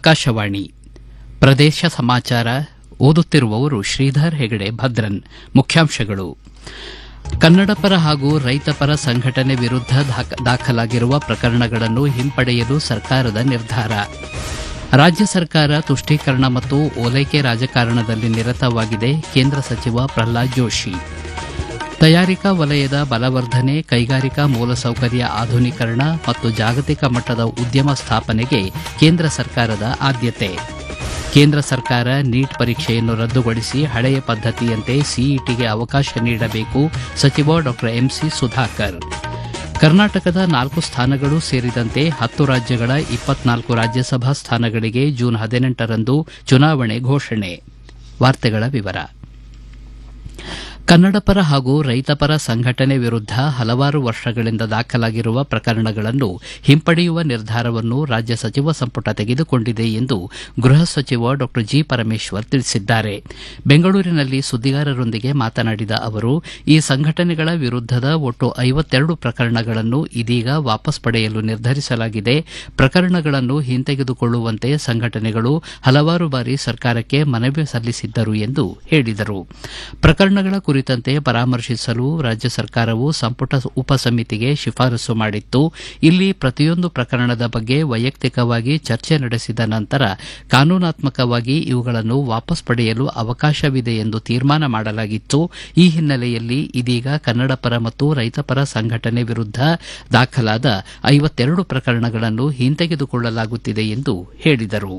ಆಕಾಶವಾಣಿ ಪ್ರದೇಶ ಸಮಾಚಾರ ಓದುತ್ತಿರುವವರು ಶ್ರೀಧರ್ ಹೆಗಡೆ ಭದ್ರನ್ ಮುಖ್ಯಾಂಶಗಳು ಕನ್ನಡಪರ ಹಾಗೂ ರೈತಪರ ಸಂಘಟನೆ ವಿರುದ್ಧ ದಾಖಲಾಗಿರುವ ಪ್ರಕರಣಗಳನ್ನು ಹಿಂಪಡೆಯಲು ಸರ್ಕಾರದ ನಿರ್ಧಾರ ರಾಜ್ಯ ಸರ್ಕಾರ ತುಷ್ಟೀಕರಣ ಮತ್ತು ಓಲೈಕೆ ರಾಜಕಾರಣದಲ್ಲಿ ನಿರತವಾಗಿದೆ ಕೇಂದ್ರ ಸಚಿವ ಪ್ರಹ್ಲಾದ್ ಜೋಶಿ ತಯಾರಿಕಾ ವಲಯದ ಬಲವರ್ಧನೆ ಕೈಗಾರಿಕಾ ಮೂಲಸೌಕರ್ಯ ಆಧುನೀಕರಣ ಮತ್ತು ಜಾಗತಿಕ ಮಟ್ಟದ ಉದ್ಯಮ ಸ್ಥಾಪನೆಗೆ ಕೇಂದ್ರ ಸರ್ಕಾರದ ಆದ್ಯತೆ ಕೇಂದ್ರ ಸರ್ಕಾರ ನೀಟ್ ಪರೀಕ್ಷೆಯನ್ನು ರದ್ದುಗೊಳಿಸಿ ಹಳೆಯ ಪದ್ದತಿಯಂತೆ ಸಿಇಟಿಗೆ ಅವಕಾಶ ನೀಡಬೇಕು ಸಚಿವ ಡಾ ಎಂಸಿ ಸುಧಾಕರ್ ಕರ್ನಾಟಕದ ನಾಲ್ಕು ಸ್ಥಾನಗಳು ಸೇರಿದಂತೆ ಹತ್ತು ರಾಜ್ಯಗಳ ಇಪ್ಪತ್ನಾಲ್ಕು ರಾಜ್ಯಸಭಾ ಸ್ಥಾನಗಳಿಗೆ ಜೂನ್ ಹದಿನೆಂಟರಂದು ಚುನಾವಣೆ ಘೋಷಣೆ ವಾರ್ತೆಗಳ ವಿವರ ಕನ್ನಡಪರ ಹಾಗೂ ರೈತಪರ ಸಂಘಟನೆ ವಿರುದ್ಧ ಹಲವಾರು ವರ್ಷಗಳಿಂದ ದಾಖಲಾಗಿರುವ ಪ್ರಕರಣಗಳನ್ನು ಹಿಂಪಡೆಯುವ ನಿರ್ಧಾರವನ್ನು ರಾಜ್ಯ ಸಚಿವ ಸಂಪುಟ ತೆಗೆದುಕೊಂಡಿದೆ ಎಂದು ಗೃಹ ಸಚಿವ ಡಾ ಜಿ ಪರಮೇಶ್ವರ್ ತಿಳಿಸಿದ್ದಾರೆ ಬೆಂಗಳೂರಿನಲ್ಲಿ ಸುದ್ದಿಗಾರರೊಂದಿಗೆ ಮಾತನಾಡಿದ ಅವರು ಈ ಸಂಘಟನೆಗಳ ವಿರುದ್ದದ ಒಟ್ಟು ಐವತ್ತೆರಡು ಪ್ರಕರಣಗಳನ್ನು ಇದೀಗ ವಾಪಸ್ ಪಡೆಯಲು ನಿರ್ಧರಿಸಲಾಗಿದೆ ಪ್ರಕರಣಗಳನ್ನು ಹಿಂತೆಗೆದುಕೊಳ್ಳುವಂತೆ ಸಂಘಟನೆಗಳು ಹಲವಾರು ಬಾರಿ ಸರ್ಕಾರಕ್ಕೆ ಮನವಿ ಸಲ್ಲಿಸಿದ್ದರು ಎಂದು ಹೇಳಿದರು ಪ್ರಕರಣಗಳ ಕುರಿತಂತೆ ಪರಾಮರ್ಶಿಸಲು ರಾಜ್ಯ ಸರ್ಕಾರವು ಸಂಪುಟ ಉಪಸಮಿತಿಗೆ ಶಿಫಾರಸು ಮಾಡಿತ್ತು ಇಲ್ಲಿ ಪ್ರತಿಯೊಂದು ಪ್ರಕರಣದ ಬಗ್ಗೆ ವೈಯಕ್ತಿಕವಾಗಿ ಚರ್ಚೆ ನಡೆಸಿದ ನಂತರ ಕಾನೂನಾತ್ಮಕವಾಗಿ ಇವುಗಳನ್ನು ವಾಪಸ್ ಪಡೆಯಲು ಅವಕಾಶವಿದೆ ಎಂದು ತೀರ್ಮಾನ ಮಾಡಲಾಗಿತ್ತು ಈ ಹಿನ್ನೆಲೆಯಲ್ಲಿ ಇದೀಗ ಕನ್ನಡಪರ ಮತ್ತು ರೈತಪರ ಸಂಘಟನೆ ವಿರುದ್ಧ ದಾಖಲಾದ ಐವತ್ತೆರಡು ಪ್ರಕರಣಗಳನ್ನು ಹಿಂತೆಗೆದುಕೊಳ್ಳಲಾಗುತ್ತಿದೆ ಎಂದು ಹೇಳಿದರು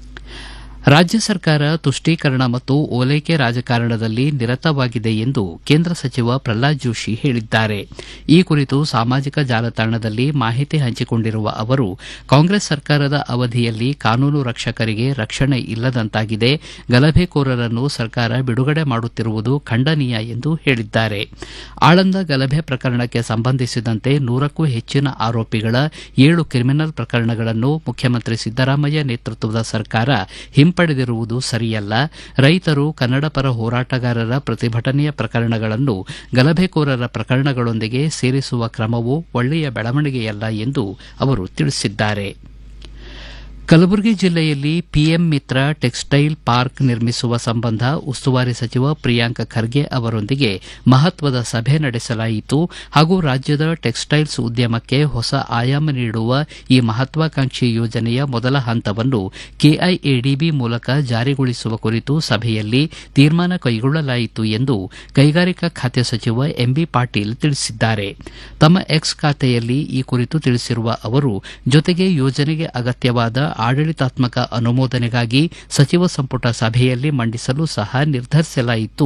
ರಾಜ್ಯ ಸರ್ಕಾರ ತುಷ್ಟೀಕರಣ ಮತ್ತು ಓಲೈಕೆ ರಾಜಕಾರಣದಲ್ಲಿ ನಿರತವಾಗಿದೆ ಎಂದು ಕೇಂದ್ರ ಸಚಿವ ಪ್ರಹ್ಲಾದ್ ಜೋಶಿ ಹೇಳಿದ್ದಾರೆ ಈ ಕುರಿತು ಸಾಮಾಜಿಕ ಜಾಲತಾಣದಲ್ಲಿ ಮಾಹಿತಿ ಹಂಚಿಕೊಂಡಿರುವ ಅವರು ಕಾಂಗ್ರೆಸ್ ಸರ್ಕಾರದ ಅವಧಿಯಲ್ಲಿ ಕಾನೂನು ರಕ್ಷಕರಿಗೆ ರಕ್ಷಣೆ ಇಲ್ಲದಂತಾಗಿದೆ ಗಲಭೆಕೋರರನ್ನು ಸರ್ಕಾರ ಬಿಡುಗಡೆ ಮಾಡುತ್ತಿರುವುದು ಖಂಡನೀಯ ಎಂದು ಹೇಳಿದ್ದಾರೆ ಆಳಂದ ಗಲಭೆ ಪ್ರಕರಣಕ್ಕೆ ಸಂಬಂಧಿಸಿದಂತೆ ನೂರಕ್ಕೂ ಹೆಚ್ಚಿನ ಆರೋಪಿಗಳ ಏಳು ಕ್ರಿಮಿನಲ್ ಪ್ರಕರಣಗಳನ್ನು ಮುಖ್ಯಮಂತ್ರಿ ಸಿದ್ದರಾಮಯ್ಯ ನೇತೃತ್ವದ ಸರ್ಕಾರ ಹಿಂಪಡೆದಿರುವುದು ಸರಿಯಲ್ಲ ರೈತರು ಕನ್ನಡಪರ ಹೋರಾಟಗಾರರ ಪ್ರತಿಭಟನೆಯ ಪ್ರಕರಣಗಳನ್ನು ಗಲಭೆಕೋರರ ಪ್ರಕರಣಗಳೊಂದಿಗೆ ಸೇರಿಸುವ ಕ್ರಮವು ಒಳ್ಳೆಯ ಬೆಳವಣಿಗೆಯಲ್ಲ ಎಂದು ಅವರು ತಿಳಿಸಿದ್ದಾರೆ ಕಲಬುರಗಿ ಜಿಲ್ಲೆಯಲ್ಲಿ ಪಿಎಂ ಮಿತ್ರ ಟೆಕ್ಸ್ಟೈಲ್ ಪಾರ್ಕ್ ನಿರ್ಮಿಸುವ ಸಂಬಂಧ ಉಸ್ತುವಾರಿ ಸಚಿವ ಪ್ರಿಯಾಂಕ್ ಖರ್ಗೆ ಅವರೊಂದಿಗೆ ಮಹತ್ವದ ಸಭೆ ನಡೆಸಲಾಯಿತು ಹಾಗೂ ರಾಜ್ಯದ ಟೆಕ್ಸ್ಟೈಲ್ಸ್ ಉದ್ಯಮಕ್ಕೆ ಹೊಸ ಆಯಾಮ ನೀಡುವ ಈ ಮಹತ್ವಾಕಾಂಕ್ಷಿ ಯೋಜನೆಯ ಮೊದಲ ಹಂತವನ್ನು ಕೆಐಎಡಿಬಿ ಮೂಲಕ ಜಾರಿಗೊಳಿಸುವ ಕುರಿತು ಸಭೆಯಲ್ಲಿ ತೀರ್ಮಾನ ಕೈಗೊಳ್ಳಲಾಯಿತು ಎಂದು ಕೈಗಾರಿಕಾ ಖಾತೆ ಸಚಿವ ಎಂಬಿ ಪಾಟೀಲ್ ತಿಳಿಸಿದ್ದಾರೆ ತಮ್ಮ ಎಕ್ಸ್ ಖಾತೆಯಲ್ಲಿ ಈ ಕುರಿತು ತಿಳಿಸಿರುವ ಅವರು ಜೊತೆಗೆ ಯೋಜನೆಗೆ ಅಗತ್ಯವಾದ ಆಡಳಿತಾತ್ಮಕ ಅನುಮೋದನೆಗಾಗಿ ಸಚಿವ ಸಂಪುಟ ಸಭೆಯಲ್ಲಿ ಮಂಡಿಸಲು ಸಹ ನಿರ್ಧರಿಸಲಾಯಿತು